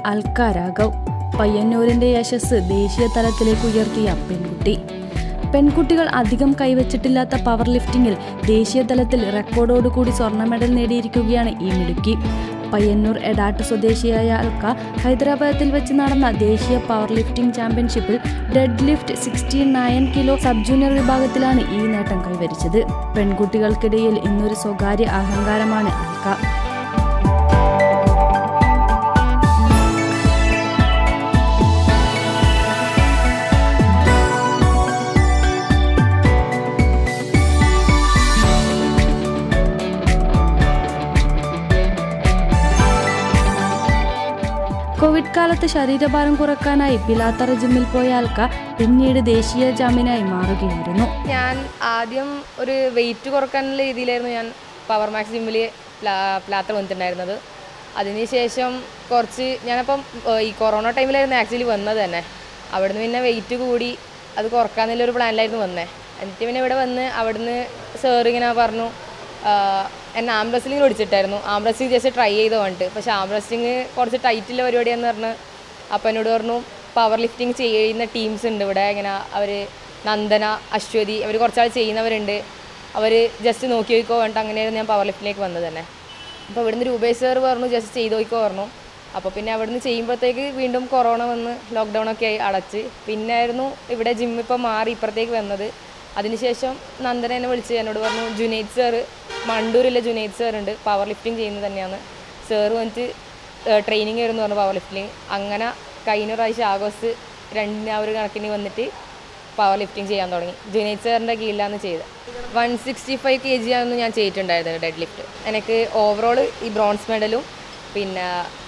അൽക്ക രാഘവ് പയ്യന്നൂരിന്റെ യശസ് ദേശീയ തലത്തിലേക്ക് ഉയർത്തിയ പെൺകുട്ടി പെൺകുട്ടികൾ അധികം കൈവച്ചിട്ടില്ലാത്ത പവർ ലിഫ്റ്റിംഗിൽ ദേശീയ തലത്തിൽ റെക്കോർഡോടുകൂടി സ്വർണ്ണ മെഡൽ നേടിയിരിക്കുകയാണ് ഈ മിടുക്കി പയ്യന്നൂർ എടാട്ട് സ്വദേശിയായ അൽക്ക ഹൈദരാബാദിൽ വെച്ച് നടന്ന ദേശീയ പവർ ലിഫ്റ്റിംഗ് ചാമ്പ്യൻഷിപ്പിൽ deadlift sixty nine kilo sub junior വിഭാഗത്തിലാണ് ഈ നേട്ടം കൈവരിച്ചത് പെൺകുട്ടികൾക്കിടയിൽ ഇന്നൊരു സ്വകാര്യ അഹങ്കാരമാണ് അൽക്ക കോവിഡ് കാലത്ത് ശരീരഭാരം കുറക്കാനായി പിലാത്തറ ജിമ്മിൽ പോയ ആൽക്ക പിന്നീട് ദേശീയ ചാമ്പ്യനായി മാറുകയായിരുന്നു ഞാൻ ആദ്യം ഒരു വെയിറ്റ് കുറക്കാനുള്ള രീതിയിലായിരുന്നു ഞാൻ പവർ മാക്സ് ജിമ്മിൽ പ്ലാത്ര വന്നിട്ടുണ്ടായിരുന്നത് അതിനുശേഷം കുറച്ച് ഞാനപ്പം ഏഹ്, ഈ കൊറോണ ടൈമിലായിരുന്നു ആക്ച്വലി വന്നത് തന്നെ അവിടുന്ന് പിന്നെ വെയിറ്റ് കൂടി അത് കുറക്കാന്നുള്ളൊരു പ്ലാനിലായിരുന്നു വന്നത് എന്നിട്ട് പിന്നെ ഇവിടെ വന്ന് അവിടുന്ന് സാർ ഇങ്ങനെ പറഞ്ഞു ആഹ്, എന്നെ ആം റെസ്ലിംഗ് പഠിച്ചിട്ടായിരുന്നു ആം റെസ്ലിംഗ് ജസ്റ്റ് ട്രൈ ചെയ്ത് വന്നിട്ട് പക്ഷേ ആം റെസ്ലിംഗ് കുറച്ച് ടൈറ്റുള്ള പരിപാടിയാന്ന് പറഞ്ഞ് അപ്പം എന്നോട് പറഞ്ഞു പവർ ലിഫ്റ്റിംഗ് ചെയ്യുന്ന ടീംസ് ഉണ്ട് ഇവിടെ ഇങ്ങനെ അവർ നന്ദന അശ്വതി അവർ കുറച്ചാൾ ചെയ്യുന്നവരുണ്ട് അവർ ജസ്റ്റ് നോക്കി നോക്കോ പറഞ്ഞിട്ട് അങ്ങനെയായിരുന്നു ഞാൻ പവർ ലിഫ്റ്റിലേക്ക് വന്നത് തന്നെ അപ്പോൾ ഇവിടുന്ന് രൂപേഷ് സാർ പറഞ്ഞു ജസ്റ്റ് ചെയ്ത് നോക്കോ പറഞ്ഞു അപ്പോൾ പിന്നെ അവിടുന്ന് ചെയ്യുമ്പോഴത്തേക്ക് വീണ്ടും കൊറോണ വന്ന് ലോക്ക്ഡൗൺ ഒക്കെ ആയി അടച്ച് പിന്നെ ആയിരുന്നു ഇവിടെ ജിം ഇപ്പം മാറി ഇപ്പുറത്തേക്ക് വന്നത് അതിനുശേഷം നന്ദന എന്നെ വിളിച്ച് എന്നോട് പറഞ്ഞു ജുനൈദ് സാറ് മണ്ടൂരിലെ ജുനൈദ് സാർ ഉണ്ട് പവർ ലിഫ്റ്റിംഗ് ചെയ്യുന്നത് തന്നെയാണ് സാറ് വന്നിട്ട് ട്രെയിനിങ് വരുന്നു പറഞ്ഞു പവർ ലിഫ്റ്റിംഗ് അങ്ങനെ കഴിഞ്ഞ പ്രാവശ്യം ആഗസ്റ്റ് രണ്ടിന് ആ ഒരു കണക്കിന് വന്നിട്ട് പവർ ലിഫ്റ്റിംഗ് ചെയ്യാൻ തുടങ്ങി ജുനൈദ് സാറിൻ്റെ കീഴിലാണ് ചെയ്തത് one sixty five K G ആയിരുന്നു ഞാൻ ചെയ്തിട്ടുണ്ടായിരുന്നത് ഡെഡ് ലിഫ്റ്റ് എനിക്ക് ഓവറോൾ ഈ ബ്രോൺസ് മെഡലും പിന്നെ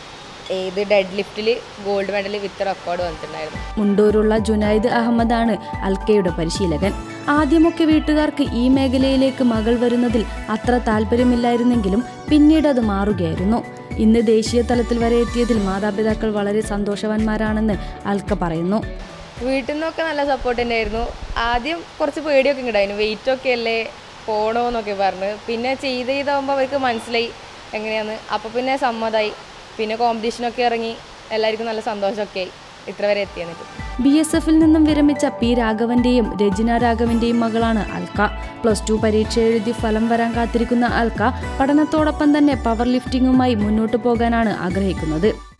ഏത് ഡെഡ് ലിഫ്റ്റിൽ ഗോൾഡ് മെഡൽ വിത്ത് റെക്കോർഡ് വന്നിട്ടുണ്ടായിരുന്നു മുണ്ടൂരുള്ള ജുനൈദ് അഹമ്മദാണ് അൽക്കയുടെ പരിശീലകൻ ആദ്യമൊക്കെ വീട്ടുകാർക്ക് ഈ മേഖലയിലേക്ക് മകൾ വരുന്നതിൽ അത്ര താല്പര്യമില്ലായിരുന്നെങ്കിലും പിന്നീട് അത് മാറുകയായിരുന്നു ഇന്ന് ദേശീയ തലത്തിൽ വരെ എത്തിയതിൽ മാതാപിതാക്കൾ വളരെ സന്തോഷവാന്മാരാണെന്ന് അൽക്ക പറയുന്നു വീട്ടിൽ നിന്നൊക്കെ നല്ല സപ്പോർട്ട് തന്നെയായിരുന്നു ആദ്യം കുറച്ച് പേടിയൊക്കെ ഉണ്ടായിരുന്നു വെയിറ്റ് ഒക്കെ അല്ലേ പോണോ എന്നൊക്കെ പറഞ്ഞ് പിന്നെ ചെയ്ത് ചെയ്താകുമ്പോൾ അവർക്ക് മനസ്സിലായി എങ്ങനെയാന്ന് അപ്പോൾ പിന്നെ സമ്മതമായി പിന്നെ കോമ്പറ്റീഷനൊക്കെ ഇറങ്ങി എല്ലാവർക്കും നല്ല സന്തോഷമൊക്കെ ആയി ഇത്ര വരെ എത്തിയെന്നിട്ട് ബി എസ് എഫിൽ നിന്നും വിരമിച്ച പി രാഘവന്റെയും രചന രാഘവന്റെയും മകളാണ് അൽക്ക പ്ലസ് ടു പരീക്ഷ എഴുതി ഫലം വരാൻ കാത്തിരിക്കുന്ന അൽക്ക പഠനത്തോടൊപ്പം തന്നെ പവർ ലിഫ്റ്റിംഗുമായി മുന്നോട്ടു പോകാനാണ് ആഗ്രഹിക്കുന്നത്